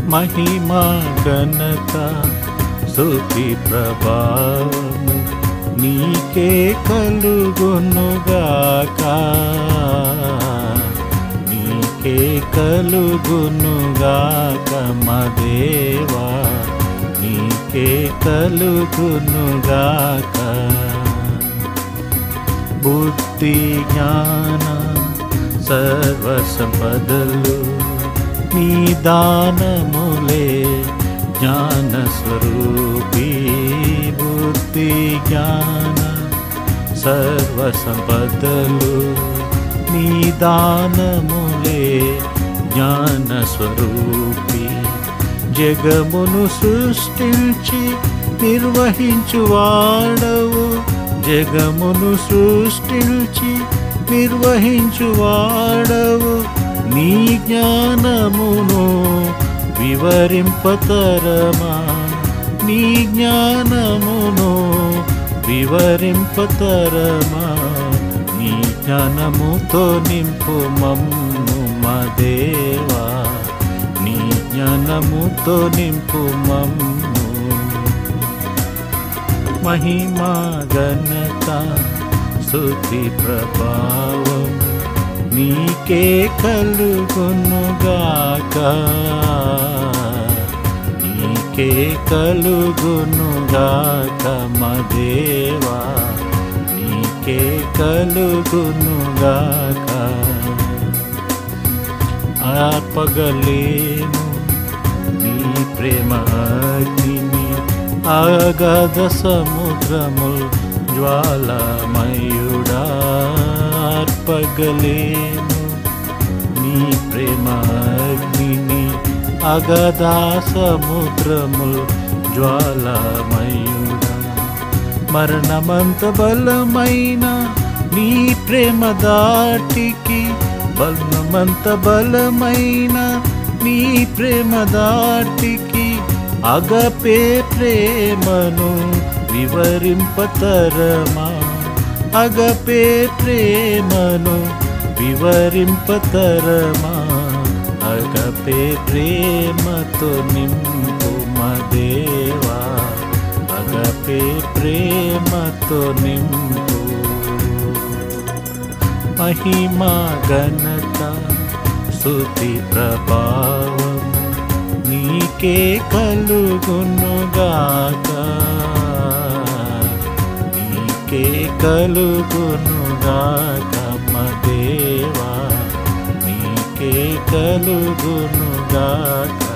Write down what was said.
మహిమా ఘనత స్తుతి ప్రభావము నీకే కలుగునుగాక నీకే కలుగునుగాక మా దేవా నీకే కలుగునుగాక బుద్ధి జ్ఞాన సర్వ సంపదలు నీ దానములే జ్ఞాన స్వరూపీ బుద్ధి జ్ఞాన సర్వ సంపదలు నీ దానములే జ్ఞాన స్వరూపీ జగమును సృష్టించి నిర్వహించువాడవు జగమును సృష్టించి నిర్వహించువాడవు నీ జ్ఞానమును వివరింపతరమా నీ జ్ఞానమును వివరింపతరమా నీ జ్ఞానముతో నింపు మమ్ము మా దేవా నీ జ్ఞానముతో నింపు మమ్ము మహిమా ఘనత స్తుతి ప్రభావం నీకే కలుగునుగాక నీకే కలుగునుగాక మా దేవా నీకే కలుగునుగాక ఆర్పగలేము నీ ప్రేమ అగ్నిని అగాధ సముద్రము జ్వాలమయుడా ఆర్పగలేము నీ ప్రేమ అగ్నిని అగధా సముద్రము జ్వాలమయుడా మరణమంత బలమైన నీ ప్రేమ దాటికి బలమంత బలమైన నీ ప్రేమ దాటికి అగపే ప్రేమను వివరింపతరమా అగపే ప్రేమను వివరింపతరమా అగపే ప్రేమతో నింపు మా దేవా అగపే ప్రేమతో నింపు మహిమా ఘనత స్తుతి ప్రభావం నీకే కలుగునుగాక నీకే కలుగునుగాక మా దేవా నీకే కలుగునుగాక